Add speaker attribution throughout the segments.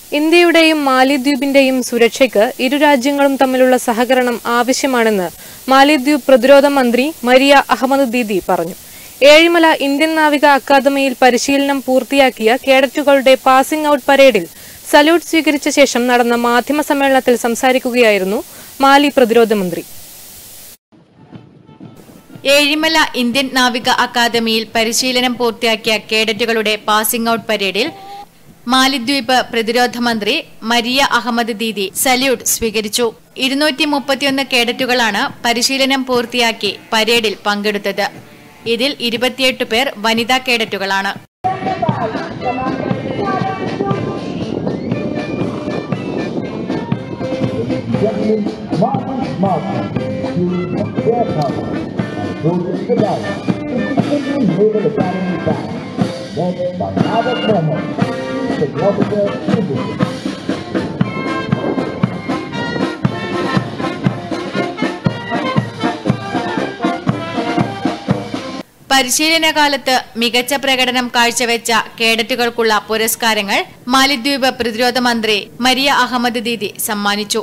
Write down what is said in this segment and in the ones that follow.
Speaker 1: ഇന്ത്യയുടെയും മാലിദ്വീപിന്റെയും സുരക്ഷയ്ക്ക് ഇരു രാജ്യങ്ങളും തമ്മിലുള്ള സഹകരണം ആവശ്യമാണെന്ന് മാലിദ്വീപ് പ്രതിരോധ മന്ത്രി മരിയ അഹമ്മദ് ദീദി പറഞ്ഞു ഏഴിമല ഇന്ത്യൻ നാവിക അക്കാദമിയിൽ പരിശീലനം പൂർത്തിയാക്കിയ കേഡറ്റുകളുടെ പാസിംഗ് ഔട്ട് പരേഡിൽ സല്യൂട്ട് സ്വീകരിച്ച ശേഷം നടന്ന മാധ്യമ സമ്മേളനത്തിൽ സംസാരിക്കുകയായിരുന്നു മാലി പ്രതിരോധ മന്ത്രി
Speaker 2: ഏഴിമല ഇന്ത്യൻ നാവിക അക്കാദമിയിൽ പരിശീലനം പൂർത്തിയാക്കിയ കേഡറ്റുകളുടെ പാസിംഗ് ഔട്ട് പരേഡിൽ മാലിദ്വീപ് പ്രതിരോധ മന്ത്രി മരിയ അഹമ്മദ് ദീദി സല്യൂട്ട് സ്വീകരിച്ചു ഇരുന്നൂറ്റി മുപ്പത്തിയൊന്ന് കേഡറ്റുകളാണ് പരിശീലനം പൂർത്തിയാക്കി പരേഡിൽ പങ്കെടുത്തത് ഇതിൽ ഇരുപത്തിയെട്ട് പേർ വനിതാ കേഡറ്റുകളാണ്
Speaker 3: Gentlemen, Martin Martin, to their power, and Joseph Kadai, to Indian Naval Academy Band, led by Albert Mohammed, the officer citizen.
Speaker 2: പരിശീലന കാലത്ത് മികച്ച പ്രകടനം കാഴ്ചവെച്ച കേഡറ്റുകൾക്കുള്ള പുരസ്കാരങ്ങൾ മാലിദ്വീപ് പ്രതിരോധ മന്ത്രി മരിയ അഹമ്മദ് ദീദി സമ്മാനിച്ചു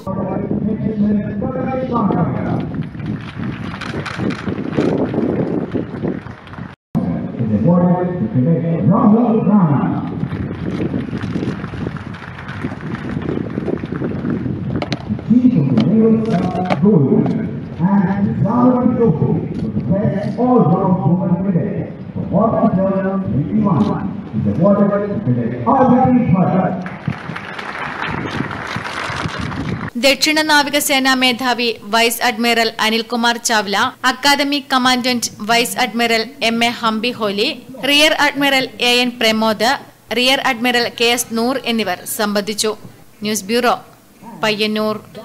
Speaker 3: is awarded to Cadet Rahul Rana. The Chief of the Naval Staff Gold and the Salary Trophy for the best all-round woman cadet for Water Term 21 is awarded to Cadet Albert Bhatt.
Speaker 2: ദക്ഷിണ നാവികസേനാ മേധാവി vice admiral Anilkumar Chawla academy commandant vice admiral M A Hampiholi rear admiral A N Pramod rear admiral K S Noor എന്നിവർ സംബന്ധിച്ചു news bureau Payyanur